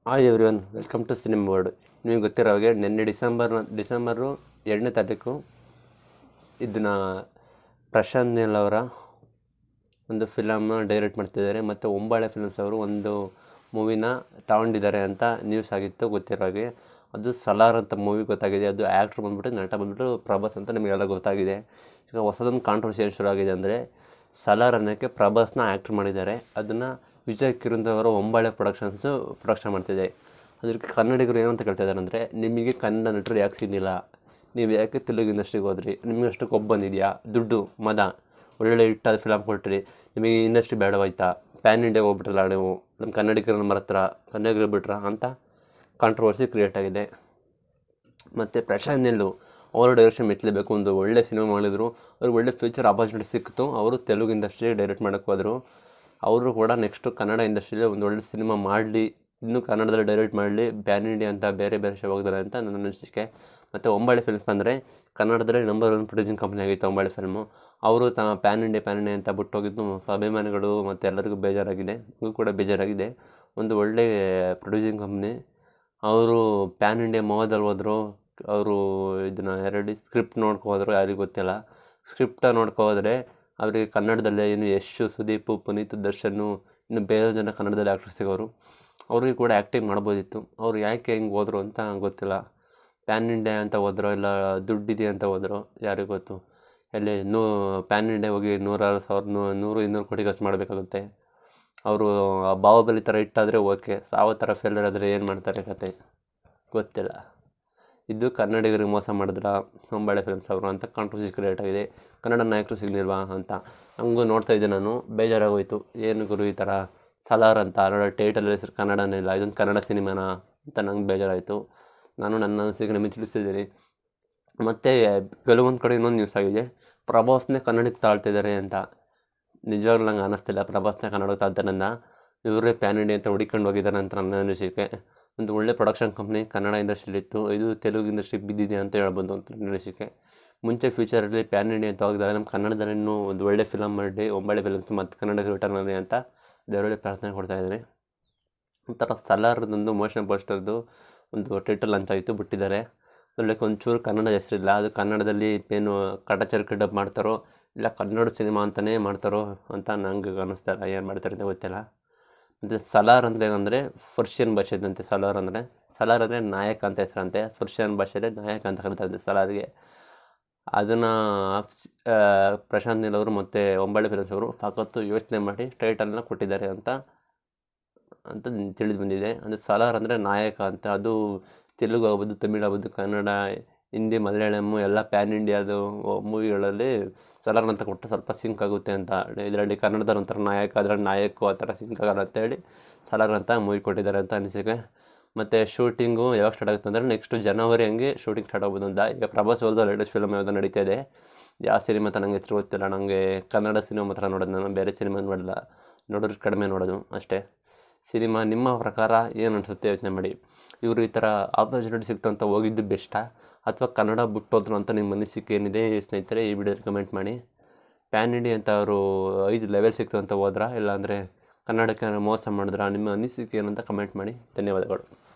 hi everyone welcome to cinema word ನಿಮಗೆ ಗೊತ್ತಿರೋ ಹಾಗೆ ನಿನ್ನೆ ಡಿಸೆಂಬರ್ ಡಿಸೆಂಬರು ಎರಡನೇ ತಾರೀಕು ಇದನ್ನು ಪ್ರಶಾಂತ್ ನೀಲ್ ಅವರ ಒಂದು ಫಿಲಮ್ನ ಡೈರೆಕ್ಟ್ ಮಾಡ್ತಿದ್ದಾರೆ ಮತ್ತು ಒಂಬಾಳೆ ಫಿಲ್ಮ್ಸ್ ಅವರು ಒಂದು ಮೂವಿನ ತಗೊಂಡಿದ್ದಾರೆ ಅಂತ ನ್ಯೂಸ್ ಆಗಿತ್ತು ಗೊತ್ತಿರೋ ಹಾಗೆ ಅದು ಸಲಾರ್ ಅಂತ ಮೂವಿ ಗೊತ್ತಾಗಿದೆ ಅದು ಆ್ಯಕ್ಟ್ರ್ ಬಂದ್ಬಿಟ್ಟು ನಟ ಬಂದ್ಬಿಟ್ಟು ಪ್ರಭಾಸ್ ಅಂತ ನಿಮಗೆಲ್ಲ ಗೊತ್ತಾಗಿದೆ ಈಗ ಹೊಸದೊಂದು ಕಾಂಟ್ರವರ್ಸಿ ಏನು ಶುರು ಆಗಿದೆ ಅಂದರೆ ಸಲಾರ್ ಅನ್ನೋಕ್ಕೆ ಪ್ರಭಾಸ್ನ ಆ್ಯಕ್ಟ್ರ್ ಮಾಡಿದ್ದಾರೆ ಅದನ್ನು ವಿಜಯ್ ಕಿರಣ್ ಅವರು ಒಂಬಾಳೆ ಪ್ರೊಡಕ್ಷನ್ಸು ಪ್ರೊಡಕ್ಷನ್ ಮಾಡ್ತಿದೆ ಅದಕ್ಕೆ ಕನ್ನಡಿಗರು ಏನಂತ ಕೇಳ್ತಾ ಇದ್ದಾರೆ ಅಂದರೆ ನಿಮಗೆ ಕನ್ನಡ ನಟರು ಯಾಕೆ ಸಿಗಲಿಲ್ಲ ನೀವು ಯಾಕೆ ತೆಲುಗು ಇಂಡಸ್ಟ್ರಿಗೆ ಹೋದ್ರಿ ನಿಮಗೆ ಅಷ್ಟು ಕೊಬ್ಬು ಬಂದಿದೆಯಾ ದುಡ್ಡು ಮದ ಒಳ್ಳೊಳ್ಳೆ ಹಿಟ್ಟಾದ ಫಿಲಮ್ ಕೊಟ್ರಿ ನಿಮಗೆ ಇಂಡಸ್ಟ್ರಿ ಬೇಡವಾಯ್ತಾ ಪ್ಯಾನ್ ಇಂಡಿಯಾಗೆ ಹೋಗ್ಬಿಟ್ರಲ್ಲ ನೀವು ನಮ್ಮ ಕನ್ನಡಿಗರನ್ನ ಮರತ್ರ ಕನ್ನಡಿಗರು ಬಿಟ್ರ ಅಂತ ಕಾಂಟ್ರವರ್ಸಿ ಕ್ರಿಯೇಟ್ ಆಗಿದೆ ಮತ್ತು ಪ್ರಶಾಂತ್ ನಿಲ್ಲು ಅವರ ಡೈರೆಕ್ಷನ್ ಮೆಚ್ಚಲೇಬೇಕು ಒಂದು ಒಳ್ಳೆ ಸಿನಿಮಾ ಮಾಡಿದ್ರು ಅವ್ರಿಗೆ ಒಳ್ಳೆ ಫ್ಯೂಚರ್ ಆಪರ್ಚುನಿಟಿ ಸಿಕ್ತು ಅವರು ತೆಲುಗು ಇಂಡಸ್ಟ್ರಿ ಡೈರೆಕ್ಟ್ ಮಾಡೋಕ್ಕೆ ಹೋದರು ಅವರು ಕೂಡ ನೆಕ್ಸ್ಟು ಕನ್ನಡ ಇಂಡಸ್ಟ್ರಿಯಲ್ಲಿ ಒಂದು ಒಳ್ಳೆ ಸಿನಿಮಾ ಮಾಡಲಿ ಇನ್ನೂ ಕನ್ನಡದಲ್ಲಿ ಡೈರೆಕ್ಟ್ ಮಾಡಲಿ ಬ್ಯಾನ್ ಇಂಡಿಯಾ ಅಂತ ಬೇರೆ ಬೇರೆ ಶೋ ಹೋಗ್ತಾರೆ ಅಂತ ನನ್ನ ಅನಿಸಿಕೆ ಮತ್ತು ಒಂಬಾಳೆ ಫಿಲ್ಮ್ಸ್ ಬಂದರೆ ಕನ್ನಡದಲ್ಲಿ ನಂಬರ್ ಒನ್ ಪ್ರೊಡ್ಯೂಸಿಂಗ್ ಕಂಪ್ನಿ ಆಗಿತ್ತು ಒಂಬಾಳೆ ಫಿಲ್ಮು ಅವರು ತ ಪ್ಯಾನ್ ಇಂಡಿಯಾ ಪ್ಯಾನ್ ಇಂಡಿಯಾ ಅಂತ ಬಿಟ್ಟು ಹೋಗಿದ್ದು ಅಭಿಮಾನಿಗಳು ಮತ್ತು ಎಲ್ಲರಿಗೂ ಬೇಜಾರಾಗಿದೆ ನನಗೂ ಕೂಡ ಬೇಜಾರಾಗಿದೆ ಒಂದು ಒಳ್ಳೆ ಪ್ರೊಡ್ಯೂಸಿಂಗ್ ಕಂಪ್ನಿ ಅವರು ಪ್ಯಾನ್ ಇಂಡಿಯಾ ಮೋದಲ್ಲಿ ಹೋದರು ಅವರು ಇದನ್ನು ಎರಡು ಸ್ಕ್ರಿಪ್ಟ್ ನೋಡ್ಕೊ ಹೋದ್ರು ಯಾರಿಗೂ ಗೊತ್ತಿಲ್ಲ ಸ್ಕ್ರಿಪ್ಟ ನೋಡ್ಕೊ ಹೋದರೆ ಅವರಿಗೆ ಕನ್ನಡದಲ್ಲೇ ಇನ್ನು ಯಶು ಸುದೀಪ್ ಪುನೀತ್ ದರ್ಶನ್ ಇನ್ನು ಬೇರೆ ಜನ ಕನ್ನಡದಲ್ಲಿ ಆ್ಯಕ್ಟರ್ ಸಿಗೋರು ಅವ್ರಿಗೆ ಕೂಡ ಆ್ಯಕ್ಟಿಂಗ್ ಮಾಡ್ಬೋದಿತ್ತು ಅವ್ರು ಯಾಕೆ ಹಿಂಗೆ ಹೋದ್ರು ಅಂತ ಗೊತ್ತಿಲ್ಲ ಪ್ಯಾನ್ ಇಂಡಿಯಾ ಅಂತ ಹೋದ್ರೋ ಇಲ್ಲ ದುಡ್ಡಿದೆ ಅಂತ ಹೋದ್ರೋ ಯಾರಿಗೂ ಗೊತ್ತು ಎಲ್ಲಿ ನೂ ಪ್ಯಾನ್ ಇಂಡಿಯಾ ಹೋಗಿ ನೂರಾರು ಸಾವಿರ ನೂರು ಇನ್ನೂರು ಕೋಟಿ ಖರ್ಚು ಮಾಡಬೇಕಾಗುತ್ತೆ ಅವರು ಬಾಹುಬಲಿ ಥರ ಇಟ್ಟಾದರೆ ಓಕೆ ಸಾವ ಥರ ಫೇಲ್ಯೂರ್ ಆದರೆ ಏನು ಮಾಡ್ತಾರೆ ಕತೆ ಗೊತ್ತಿಲ್ಲ ಇದು ಕನ್ನಡಿಗರಿಗೆ ಮೋಸ ಮಾಡಿದ್ರ ಹೊಂಬಾಳೆ ಫಿಲ್ಮ್ಸ್ ಅವರು ಅಂತ ಕಾಂಟ್ರವರ್ಸಿ ಕ್ರಿಯೇಟ್ ಆಗಿದೆ ಕನ್ನಡ ನಾಯಕರು ಸಿಗ್ಲಿಲ್ವಾ ಅಂತ ಹಂಗೂ ನೋಡ್ತಾ ಇದ್ದೆ ನಾನು ಬೇಜಾರಾಗೋಯ್ತು ಏನು ಗುರು ಈ ಥರ ಸಲಾರ್ ಅಂತ ನೋಡೋ ಟೈಟಲ್ ಹೆಸರು ಕನ್ನಡನೇ ಇಲ್ಲ ಇದೊಂದು ಕನ್ನಡ ಸಿನಿಮಾನ ಅಂತ ನಂಗೆ ಬೇಜಾರಾಯಿತು ನಾನು ನನ್ನ ಅನಿಸಿಕೆ ನಿಮಗೆ ತಿಳಿಸಿದ್ದೀನಿ ಮತ್ತು ಕೆಲವೊಂದು ಕಡೆ ಇನ್ನೊಂದು ನ್ಯೂಸ್ ಆಗಿದೆ ಪ್ರಭಾಸ್ನೇ ಕನ್ನಡಕ್ಕೆ ತಾಳ್ತಿದ್ದಾರೆ ಅಂತ ನಿಜವಾಗ್ಲೂ ನಂಗೆ ಅನ್ನಿಸ್ತಿಲ್ಲ ಪ್ರಭಾಸ್ನ ಕನ್ನಡಕ್ಕೆ ತಾಳ್ತಾನನ್ನ ಇವರೇ ಪ್ಯಾನ್ ಇಂಡಿಯಾ ಅಂತ ಹುಡುಕೊಂಡು ಹೋಗಿದ್ದಾರೆ ಅಂತ ನನ್ನ ಅನಿಸಿಕೆ ಒಂದು ಒಳ್ಳೆ ಪ್ರೊಡಕ್ಷನ್ ಕಂಪ್ನಿ ಕನ್ನಡ ಇಂಡಸ್ಟ್ರಿಲಿತ್ತು ಇದು ತೆಲುಗು ಇಂಡಸ್ಟ್ರಿಗೆ ಬಿದ್ದಿದೆ ಅಂತ ಹೇಳ್ಬೋದು ಅಂತ ನನ್ನ ಅನಿಸಿಕೆ ಮುಂಚೆ ಫ್ಯೂಚರಲ್ಲಿ ಪ್ಯಾನ್ ಇಂಡಿಯಾ ಅಂತ ಹೋಗಿದ್ದಾರೆ ನಮ್ಮ ಕನ್ನಡದಲ್ಲಿ ಇನ್ನೂ ಒಂದು ಒಳ್ಳೆ ಫಿಲಮ್ ಮಾಡಿ ಒಂಬಳೆ ಫಿಲಮ್ಸ್ ಮತ್ತು ಕನ್ನಡಕ್ಕೆ ರಿಟರ್ನ್ ಆಗಲಿ ಅಂತ ದೇವರಲ್ಲಿ ಪ್ರಾರ್ಥನೆ ಕೊಡ್ತಾ ಇದ್ದೀನಿ ಒಂಥರ ಸಲಾರ್ದೊಂದು ಮೋಷನ್ ಪೋಸ್ಟರ್ದು ಒಂದು ಟೈಟಲ್ ಅಂತ ಆಯಿತು ಬಿಟ್ಟಿದ್ದಾರೆ ಅದಕ್ಕೆ ಒಂಚೂರು ಕನ್ನಡ ಹೆಸರಿಲ್ಲ ಅದು ಕನ್ನಡದಲ್ಲಿ ಏನು ಕಟಾಚರಿಕೆ ಡಬ್ ಮಾಡ್ತಾರೋ ಇಲ್ಲ ಕನ್ನಡ ಸಿನಿಮಾ ಅಂತಲೇ ಮಾಡ್ತಾರೋ ಅಂತ ನಂಗೆ ಅನ್ನಿಸ್ತಾ ಇಲ್ಲ ಏನು ಮಾಡ್ತಾರೆ ಅಂತ ಗೊತ್ತಿಲ್ಲ ಮತ್ತು ಸಲಾರ್ ಅಂದರೆ ಏನಂದರೆ ಫರ್ಷಿಯನ್ ಭಾಷೆದಂತೆ ಸಲಾರ್ ಅಂದರೆ ಸಲಾರ್ ಅಂದರೆ ನಾಯಕ ಅಂತ ಹೆಸರಂತೆ ಫರ್ಷಿಯನ್ ಭಾಷೆಯಲ್ಲಿ ನಾಯಕ ಅಂತ ಕರೀತಾರೆ ಸಲಾರ್ಗೆ ಅದನ್ನು ಪ್ರಶಾಂತ್ ನೀಲ್ ಅವರು ಮತ್ತು ಒಂಬಳೆ ಫಿಲ್ಮ್ಸ್ ಅವರು ಫಕತ್ತು ಯೋಚನೆ ಮಾಡಿ ಟೈಟಲ್ನ ಕೊಟ್ಟಿದ್ದಾರೆ ಅಂತ ಅಂತ ತಿಳಿದು ಬಂದಿದೆ ಅಂದರೆ ಸಲಾರ್ ಅಂದರೆ ನಾಯಕ ಅಂತ ಅದು ತೆಲುಗು ಆಗ್ಬೋದು ತಮಿಳು ಆಗ್ಬೋದು ಕನ್ನಡ ಹಿಂದಿ ಮಲಯಾಳಮ್ಮು ಎಲ್ಲ ಪ್ಯಾನ್ ಇಂಡಿಯಾದು ಮೂವಿಗಳಲ್ಲಿ ಸಲಾರ್ ಅಂತ ಕೊಟ್ಟರೆ ಸ್ವಲ್ಪ ಸಿಂಕ್ ಆಗುತ್ತೆ ಅಂತ ಇದರಲ್ಲಿ ಕನ್ನಡದಲ್ಲಿ ಒಂಥರ ನಾಯಕ ಅದರಲ್ಲಿ ನಾಯಕು ಆ ಥರ ಸಿಂಕ್ ಆಗಲ್ಲ ಅಂತೇಳಿ ಸಲಾರ್ ಅಂತ ಮೂವಿ ಕೊಟ್ಟಿದ್ದಾರೆ ಅಂತ ಅನಿಸಿಕೆ ಮತ್ತು ಶೂಟಿಂಗು ಯಾವಾಗ ಸ್ಟಾರ್ಟ್ ಆಗುತ್ತೆ ಅಂದರೆ ನೆಕ್ಸ್ಟ್ ಜನವರಿ ಹಂಗೆ ಶೂಟಿಂಗ್ ಸ್ಟಾರ್ಟ್ ಆಗ್ಬೋದು ಅಂತ ಈಗ ಪ್ರಭಾಸ್ ಅವ್ರದ್ದು ಲೇಟೆಸ್ಟ್ ಫಿಲ್ಮ್ ಯಾವುದೋ ನಡೀತಾ ಇದೆ ಯಾವ ಸಿನಿಮಾ ಅಂತ ನನಗೆ ಹೆಸರು ಗೊತ್ತಿಲ್ಲ ನನಗೆ ಕನ್ನಡ ಸಿನಿಮಾ ಮಾತ್ರ ನೋಡೋದು ನಾನು ಬೇರೆ ಸಿನಿಮಾ ನೋಡಲ್ಲ ನೋಡೋದು ಕಡಿಮೆ ನೋಡೋದು ಅಷ್ಟೇ ಸಿನಿಮಾ ನಿಮ್ಮ ಪ್ರಕಾರ ಏನು ಅನಿಸುತ್ತೆ ಯೋಚನೆ ಮಾಡಿ ಇವರು ಈ ಥರ ಆಪರ್ಚುನಿಟಿ ಸಿಕ್ತು ಅಂತ ಹೋಗಿದ್ದು ಬೆಸ್ಟಾ ಅಥವಾ ಕನ್ನಡ ಬಿಟ್ಟೋದ್ರು ಅಂತ ನಿಮ್ಮ ಅನಿಸಿಕೆ ಏನಿದೆ ಸ್ನೇಹಿತರೆ ಈ ವಿಡಿಯೋದಲ್ಲಿ ಕಮೆಂಟ್ ಮಾಡಿ ಪ್ಯಾನ್ ಇಂಡಿಯಾ ಅಂತ ಅವರು ಐದು ಲೆವೆಲ್ ಸಿಕ್ತು ಅಂತ ಹೋದ್ರಾ ಇಲ್ಲಾಂದರೆ ಕನ್ನಡಕ್ಕೆ ಮೋಸ ಮಾಡಿದ್ರಾ ನಿಮ್ಮ ಅನಿಸಿಕೆ ಏನಂತ ಕಮೆಂಟ್ ಮಾಡಿ ಧನ್ಯವಾದಗಳು